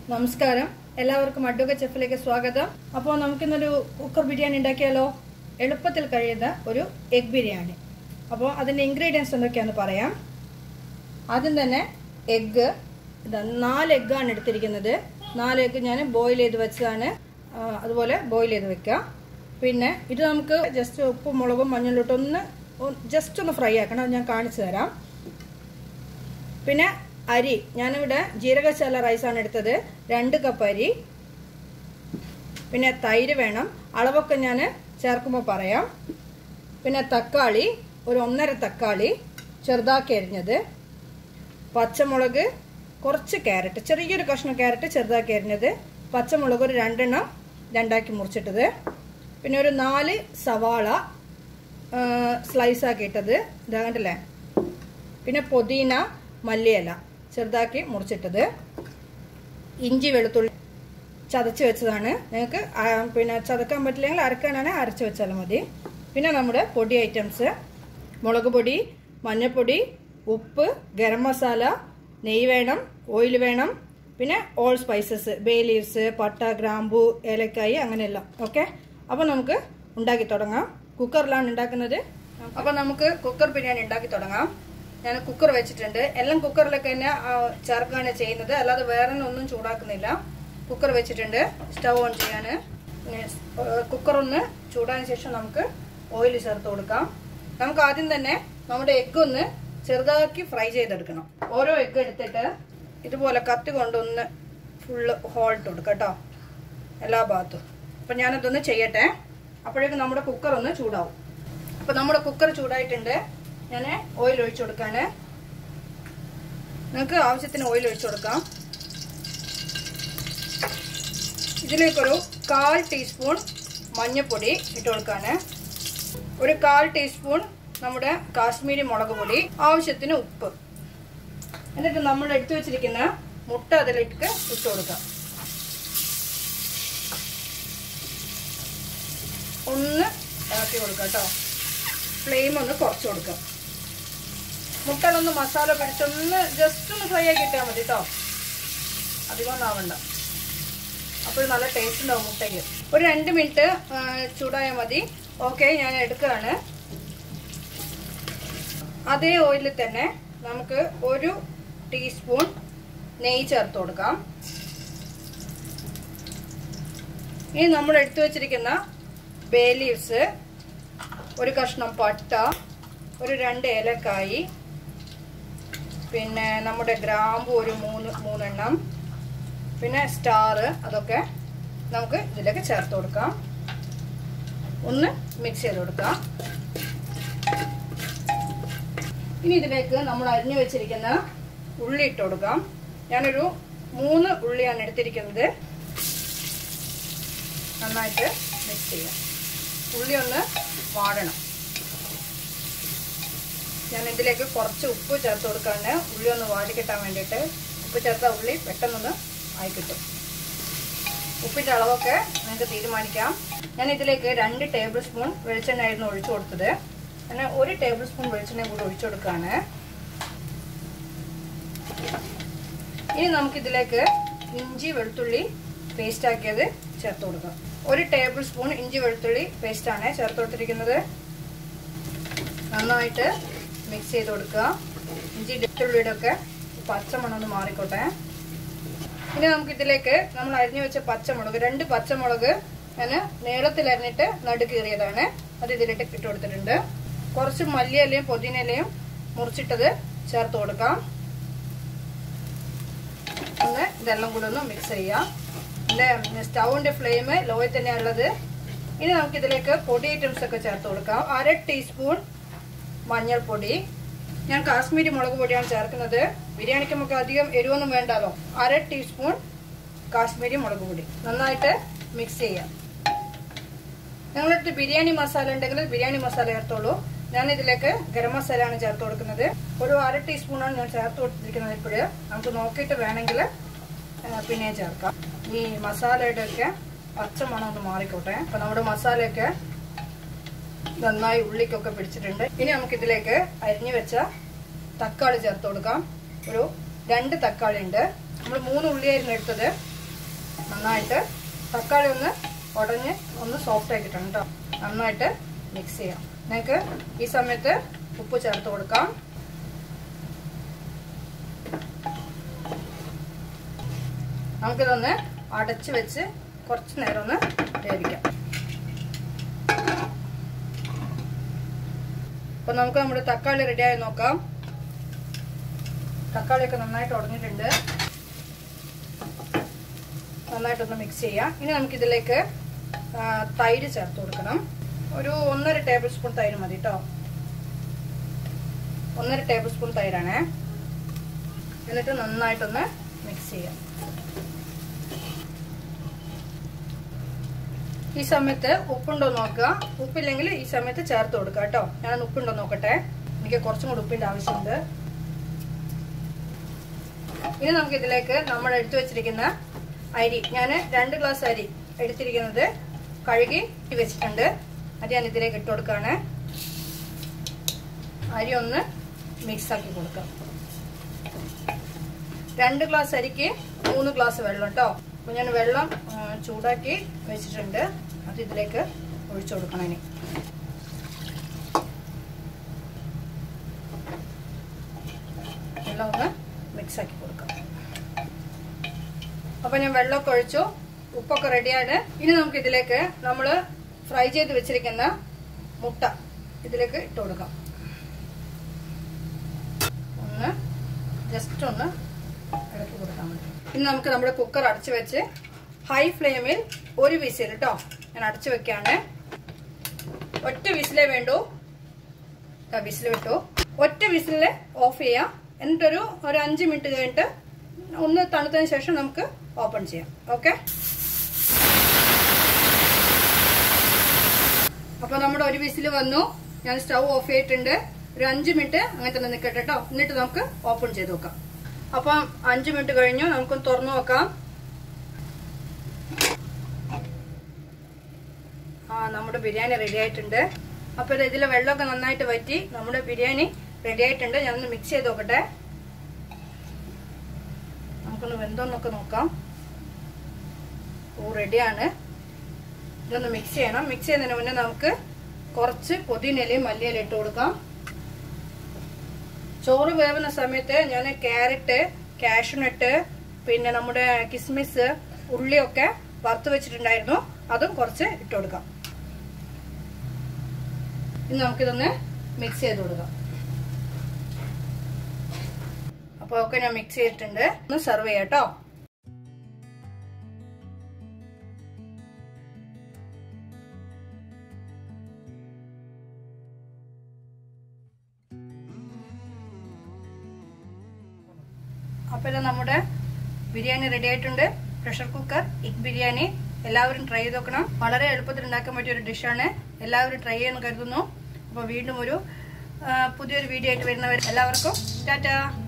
നമസ്കാരം എല്ലാവർക്കും അഡ്വക്ക ചെഫിലേക്ക് സ്വാഗതം അപ്പോൾ നമുക്കിന്നൊരു കുക്കർ ബിരിയാണി ഉണ്ടാക്കിയാലോ എളുപ്പത്തിൽ കഴിയുന്ന ഒരു എഗ് ബിരിയാണി അപ്പോൾ അതിൻ്റെ ഇൻഗ്രീഡിയൻസ് എന്തൊക്കെയാണെന്ന് പറയാം ആദ്യം തന്നെ എഗ്ഗ് ഇതാ നാല് എഗ്ഗാണ് എടുത്തിരിക്കുന്നത് നാല് എഗ്ഗ് ഞാൻ ബോയിൽ ചെയ്ത് വെച്ചതാണ് ആ, അതുപോലെ ബോയിൽ ചെയ്ത് വെക്കുക പിന്നെ ഇത് നമുക്ക് ജസ്റ്റ് ഉപ്പും മുളകും മഞ്ഞളിട്ടൊന്ന് ജസ്റ്റ് ഒന്ന് ഫ്രൈ ആക്കണം അത് ഞാൻ കാണിച്ചു തരാം പിന്നെ അരി ഞാനിവിടെ ജീരകശാല റൈസാണ് എടുത്തത് രണ്ട് കപ്പ് അരി പിന്നെ തൈര് വേണം അളവൊക്കെ ഞാൻ ചേർക്കുമ്പോൾ പറയാം പിന്നെ തക്കാളി ഒരു ഒന്നര തക്കാളി ചെറുതാക്കി അരിഞ്ഞത് പച്ചമുളക് കുറച്ച് ക്യാരറ്റ് ചെറിയൊരു കഷ്ണം ക്യാരറ്റ് ചെറുതാക്കി അരിഞ്ഞത് പച്ചമുളക് ഒരു രണ്ടെണ്ണം രണ്ടാക്കി മുറിച്ചിട്ടത് പിന്നെ ഒരു നാല് സവാള സ്ലൈസ് ആക്കിയിട്ടത് ഇതാ കണ്ടില്ലേ പിന്നെ പുതിന മല്ലിയില ചെറുതാക്കി മുറിച്ചിട്ടത് ഇഞ്ചി വെളുത്തുള്ളി ചതച്ച് വെച്ചതാണ് നിങ്ങൾക്ക് പിന്നെ ചതക്കാൻ പറ്റില്ലെങ്കിൽ അരക്കാനാണെങ്കിൽ അരച്ച് വെച്ചാലും മതി പിന്നെ നമ്മുടെ പൊടി ഐറ്റംസ് മുളക് പൊടി മഞ്ഞൾപ്പൊടി ഉപ്പ് ഗരം മസാല നെയ്യ് വേണം ഓയിൽ വേണം പിന്നെ ഓൾ സ്പൈസസ് ബേ ലീവ്സ് പട്ട ഗ്രാമ്പു ഏലക്കായി അങ്ങനെയെല്ലാം ഓക്കെ അപ്പോൾ നമുക്ക് ഉണ്ടാക്കി തുടങ്ങാം കുക്കറിലാണ് ഉണ്ടാക്കുന്നത് അപ്പോൾ നമുക്ക് കുക്കർ ബിരിയാണി ഉണ്ടാക്കി തുടങ്ങാം ഞാൻ കുക്കർ വെച്ചിട്ടുണ്ട് എല്ലാം കുക്കറിലൊക്കെ തന്നെ ആ, ചേർക്കുകയാണ് ചെയ്യുന്നത് അല്ലാതെ വേറെ ഒന്നും ചൂടാക്കുന്നില്ല കുക്കർ വെച്ചിട്ടുണ്ട് സ്റ്റവ് ഓൺ ചെയ്യാൻ കുക്കർ ഒന്ന് ചൂടായതിനു ശേഷം നമുക്ക് ഓയിൽ ചേർത്ത് കൊടുക്കാം നമുക്ക് ആദ്യം തന്നെ നമ്മുടെ എഗ്ഗ് ഒന്ന് ചെറുതാക്കി ഫ്രൈ ചെയ്തെടുക്കണം ഓരോ എഗ്ഗ് എടുത്തിട്ട് ഇതുപോലെ കത്തി കൊണ്ടൊന്ന് ഫുള്ള് ഹോൾട്ട് കൊടുക്കാം കേട്ടോ എല്ലാ ഭാഗത്തും അപ്പം ഞാനതൊന്ന് ചെയ്യട്ടെ അപ്പോഴേക്കും നമ്മുടെ കുക്കർ ഒന്ന് ചൂടാവും അപ്പം നമ്മുടെ കുക്കർ ചൂടായിട്ടുണ്ട് ഞാൻ ഓയിൽ ഒഴിച്ചു കൊടുക്കാണ് നിങ്ങൾക്ക് ആവശ്യത്തിന് ഓയിൽ ഒഴിച്ചു കൊടുക്കാം ഇതിലേക്കൊരു കാൽ ടീസ്പൂൺ മഞ്ഞൾപ്പൊടി ഇട്ട് കൊടുക്കാണ് ഒരു കാൽ ടീസ്പൂൺ നമ്മുടെ കാശ്മീരി മുളക് പൊടി ആവശ്യത്തിന് ഉപ്പ് എന്നിട്ട് നമ്മൾ എടുത്തു വെച്ചിരിക്കുന്ന മുട്ട അതിലേക്ക് ഇട്ട് കൊടുക്കാം ഒന്ന് ഇളക്കി കൊടുക്കാം കേട്ടോ ഫ്ലെയിം ഒന്ന് കുറച്ച് കൊടുക്കാം മുട്ടയിലൊന്ന് മസാല പിടിച്ചൊന്ന് ജസ്റ്റ് ഒന്ന് ഫ്രൈ ആക്കി ഇട്ടാൽ മതി കേട്ടോ അധികം ഒന്നും ആവണ്ട അപ്പോൾ നല്ല ടേസ്റ്റ് ഉണ്ടാവും മുട്ടയ്ക്ക് ഒരു രണ്ട് മിനിറ്റ് ചൂടായാൽ മതി ഓക്കെ ഞാൻ എടുക്കുകയാണ് അതേ ഓയിലിൽ തന്നെ നമുക്ക് ഒരു ടീസ്പൂൺ നെയ്യ് ചേർത്ത് കൊടുക്കാം ഇനി നമ്മൾ എടുത്തു വെച്ചിരിക്കുന്ന ബേ ലീവ്സ് ഒരു കഷ്ണം പട്ട ഒരു രണ്ട് ഏലക്കായി പിന്നെ നമ്മുടെ ഗ്രാമ്പു ഒരു മൂന്ന് മൂന്നെണ്ണം പിന്നെ സ്റ്റാർ അതൊക്കെ നമുക്ക് ഇതിലേക്ക് ചേർത്ത് കൊടുക്കാം ഒന്ന് മിക്സ് ചെയ്ത് കൊടുക്കാം ഇനി ഇതിലേക്ക് നമ്മൾ അരിഞ്ഞു വെച്ചിരിക്കുന്ന ഉള്ളി ഇട്ട് കൊടുക്കാം ഞാനൊരു മൂന്ന് ഉള്ളിയാണ് എടുത്തിരിക്കുന്നത് നന്നായിട്ട് മിക്സ് ചെയ്യാം ഉള്ളി ഒന്ന് വാടണം ഞാൻ ഇതിലേക്ക് കുറച്ച് ഉപ്പ് ചേർത്ത് കൊടുക്കാണ് ഉള്ളി ഒന്ന് വാടി കിട്ടാൻ വേണ്ടിയിട്ട് ഉപ്പ് ചേർത്ത ഉള്ളി പെട്ടെന്നൊന്ന് ആയി കിട്ടും ഉപ്പിൻ്റെ അളവൊക്കെ നിങ്ങൾക്ക് തീരുമാനിക്കാം ഞാൻ ഇതിലേക്ക് രണ്ട് ടേബിൾ സ്പൂൺ വെളിച്ചെണ്ണ ആയിരുന്നു ഒഴിച്ചു കൊടുത്തത് അങ്ങനെ ഒരു ടേബിൾ സ്പൂൺ വെളിച്ചെണ്ണ കൂടി ഒഴിച്ചു കൊടുക്കുകയാണ് ഇനി നമുക്കിതിലേക്ക് ഇഞ്ചി വെളുത്തുള്ളി പേസ്റ്റ് ആക്കിയത് ചേർത്ത് കൊടുക്കാം ഒരു ടേബിൾ സ്പൂൺ ഇഞ്ചി വെളുത്തുള്ളി പേസ്റ്റാണ് ചേർത്ത് കൊടുത്തിരിക്കുന്നത് നന്നായിട്ട് മിക്സ് ചെയ്ത് കൊടുക്കുക ഇഞ്ചി വെളുത്തുള്ളിയുടെ ഒക്കെ പച്ചമണം ഒന്ന് മാറിക്കോട്ടെ ഇനി നമുക്ക് ഇതിലേക്ക് നമ്മൾ അരിഞ്ഞു വെച്ച പച്ചമുളക് രണ്ട് പച്ചമുളക് ഞാൻ നീളത്തിൽ അരിഞ്ഞിട്ട് നടുക്കീറിയതാണ് അത് ഇതിലിട്ട് ഇട്ട് കൊടുത്തിട്ടുണ്ട് കുറച്ച് മല്ലിയിലയും പുതിനയിലയും മുറിച്ചിട്ടത് ചേർത്ത് കൊടുക്കാം ഒന്ന് ഇതെല്ലാം കൂടെ ഒന്ന് മിക്സ് ചെയ്യാം എൻ്റെ സ്റ്റൗവിൻ്റെ ഫ്ലെയിം ലോയിൽ തന്നെയാണ് ഉള്ളത് ഇനി നമുക്ക് ഇതിലേക്ക് പൊടി ഐറ്റംസ് ഒക്കെ ചേർത്ത് കൊടുക്കാം അര ടീസ്പൂൺ മഞ്ഞൾപ്പൊടി ഞാൻ കാശ്മീരി മുളക് പൊടിയാണ് ചേർക്കുന്നത് ബിരിയാണിക്ക് നമുക്ക് അധികം എരിവൊന്നും വേണ്ടല്ലോ അര ടീസ്പൂൺ കാശ്മീരി മുളക് പൊടി നന്നായിട്ട് മിക്സ് ചെയ്യാം നിങ്ങളടുത്ത് ബിരിയാണി മസാല ഉണ്ടെങ്കിൽ ബിരിയാണി മസാല ചേർത്തോളൂ ഞാൻ ഇതിലേക്ക് ഗരം മസാലയാണ് ചേർത്ത് കൊടുക്കുന്നത് ഒരു അര ടീസ്പൂണാണ് ഞാൻ ചേർത്ത് കൊടുത്തിരിക്കുന്നത് ഇപ്പോഴ് നമുക്ക് നോക്കിയിട്ട് വേണമെങ്കിൽ പിന്നെ ചേർക്കാം ഈ മസാലയുടെ ഒക്കെ പച്ച മണം ഒന്ന് മാറിക്കോട്ടെ അപ്പൊ നമ്മുടെ മസാലയൊക്കെ നന്നായി ഉള്ളിക്കൊക്കെ പിടിച്ചിട്ടുണ്ട് ഇനി നമുക്ക് ഇതിലേക്ക് അരിഞ്ഞു വെച്ച തക്കാളി ചേർത്ത് കൊടുക്കാം ഒരു രണ്ട് തക്കാളി ഉണ്ട് നമ്മൾ മൂന്ന് ഉള്ളിയായിരുന്നു എടുത്തത് നന്നായിട്ട് തക്കാളി ഒന്ന് ഉടഞ്ഞ് ഒന്ന് സോഫ്റ്റ് ആക്കിയിട്ടുണ്ട് കേട്ടോ നന്നായിട്ട് മിക്സ് ചെയ്യാം നിങ്ങൾക്ക് ഈ സമയത്ത് ഉപ്പ് ചേർത്ത് കൊടുക്കാം നമുക്കിതൊന്ന് അടച്ചു വെച്ച് കുറച്ച് നേരം ഒന്ന് വേവിക്കാം അപ്പൊ നമുക്ക് നമ്മുടെ തക്കാളി റെഡിയായി നോക്കാം തക്കാളിയൊക്കെ നന്നായിട്ട് ഉടഞ്ഞിട്ടുണ്ട് നന്നായിട്ടൊന്ന് മിക്സ് ചെയ്യാം ഇനി നമുക്കിതിലേക്ക് തൈര് ചേർത്ത് കൊടുക്കണം ഒരു ഒന്നര ടേബിൾ സ്പൂൺ തൈര് മതി കേട്ടോ ഒന്നര ടേബിൾ സ്പൂൺ തൈരാണേ എന്നിട്ട് നന്നായിട്ടൊന്ന് മിക്സ് ചെയ്യാം ഈ സമയത്ത് ഉപ്പുണ്ടോ നോക്കുക ഉപ്പില്ലെങ്കിൽ ഈ സമയത്ത് ചേർത്ത് കൊടുക്കുക കേട്ടോ ഞാൻ ഉപ്പുണ്ടോ നോക്കട്ടെ എനിക്ക് കുറച്ചും കൂടി ഉപ്പിന്റെ ആവശ്യമുണ്ട് ഇനി നമുക്ക് ഇതിലേക്ക് നമ്മൾ എടുത്തു വെച്ചിരിക്കുന്ന അരി ഞാൻ രണ്ട് ഗ്ലാസ് അരി എടുത്തിരിക്കുന്നത് കഴുകി വെച്ചിട്ടുണ്ട് അത് ഞാൻ ഇതിലേക്ക് ഇട്ട് കൊടുക്കുകയാണ് അരി ഒന്ന് മിക്സ് ആക്കി കൊടുക്കാം രണ്ട് ഗ്ലാസ് അരിക്ക് മൂന്ന് ഗ്ലാസ് വെള്ളം കേട്ടോ അപ്പൊ ഞാൻ വെള്ളം ചൂടാക്കി വെച്ചിട്ടുണ്ട് അത് ഇതിലേക്ക് ഒഴിച്ചു കൊടുക്കണം ഇനി വെള്ളം ഒന്ന് മിക്സ് ആക്കി കൊടുക്കാം അപ്പൊ ഞാൻ വെള്ളമൊക്കെ ഒഴിച്ചു ഉപ്പൊക്കെ റെഡിയാണ് ഇനി നമുക്ക് ഇതിലേക്ക് നമ്മൾ ഫ്രൈ ചെയ്ത് വെച്ചിരിക്കുന്ന മുട്ട ഇതിലേക്ക് ഇട്ട് കൊടുക്കാം ഒന്ന് ജസ്റ്റ് ഒന്ന് ഇളക്കി കൊടുക്കാൻ മതി ഇനി നമുക്ക് നമ്മുടെ കുക്കർ അടച്ചു വെച്ച് ഹൈ ഫ്ലെയിമിൽ ഒരു വിസിൽ കേട്ടോ ഞാൻ അടച്ചു വെക്കാണ് ഒറ്റ വിസിലേ വേണ്ടൂ വിസിൽ വിട്ടു ഒറ്റ വിസില് ഓഫ് ചെയ്യാം എന്നിട്ടൊരു ഒരു അഞ്ച് മിനിറ്റ് കഴിഞ്ഞിട്ട് ഒന്ന് തണുത്തതിന് ശേഷം നമുക്ക് ഓപ്പൺ ചെയ്യാം ഓക്കെ അപ്പൊ നമ്മുടെ ഒരു വിസിൽ വന്നു ഞാൻ സ്റ്റൗ ഓഫ് ചെയ്തിട്ടുണ്ട് ഒരു അഞ്ച് മിനിറ്റ് അങ്ങനെ തന്നെ നിൽക്കട്ടെ കേട്ടോ എന്നിട്ട് നമുക്ക് ഓപ്പൺ ചെയ്ത് നോക്കാം അപ്പം അഞ്ച് മിനിറ്റ് കഴിഞ്ഞു നമുക്കൊന്ന് തുറന്നു നോക്കാം ആ നമ്മുടെ ബിരിയാണി റെഡി ആയിട്ടുണ്ട് അപ്പൊ ഇത് ഇതിലെ വെള്ളമൊക്കെ നന്നായിട്ട് വറ്റി നമ്മുടെ ബിരിയാണി റെഡി ആയിട്ടുണ്ട് ഞാനൊന്ന് മിക്സ് ചെയ്ത് നോക്കട്ടെ നമുക്കൊന്ന് വെന്തോന്നൊക്കെ നോക്കാം ഓ റെഡിയാണ് ഇതൊന്ന് മിക്സ് ചെയ്യണം മിക്സ് ചെയ്യുന്നതിന് മുന്നേ നമുക്ക് കുറച്ച് പുതിനയിലയും മല്ലിയിലും ഇട്ട് കൊടുക്കാം ചോറ് വേവുന്ന സമയത്ത് ഞാൻ ക്യാരറ്റ് കാഷ്നട്ട് പിന്നെ നമ്മുടെ കിസ്മിസ് ഉള്ളിയൊക്കെ വറുത്ത് വെച്ചിട്ടുണ്ടായിരുന്നു അതും കുറച്ച് ഇട്ട് കൊടുക്കാം ഇനി നമുക്കിതൊന്ന് മിക്സ് ചെയ്ത് കൊടുക്കാം അപ്പോൾ ഒക്കെ ഞാൻ മിക്സ് ചെയ്തിട്ടുണ്ട് ഒന്ന് സെർവ് ചെയ്യാം കേട്ടോ അപ്പോൾ ഇത് നമ്മുടെ ബിരിയാണി റെഡി ആയിട്ടുണ്ട് പ്രഷർ കുക്കർ എഗ് ബിരിയാണി എല്ലാവരും ട്രൈ ചെയ്ത് നോക്കണം വളരെ എളുപ്പത്തിൽ ഉണ്ടാക്കാൻ പറ്റിയ ഒരു ഡിഷാണ് എല്ലാവരും ട്രൈ ചെയ്യുമെന്ന് കരുതുന്നു അപ്പോൾ വീണ്ടും ഒരു പുതിയൊരു വീഡിയോ ആയിട്ട് വരുന്നവർ എല്ലാവർക്കും ടാറ്റാ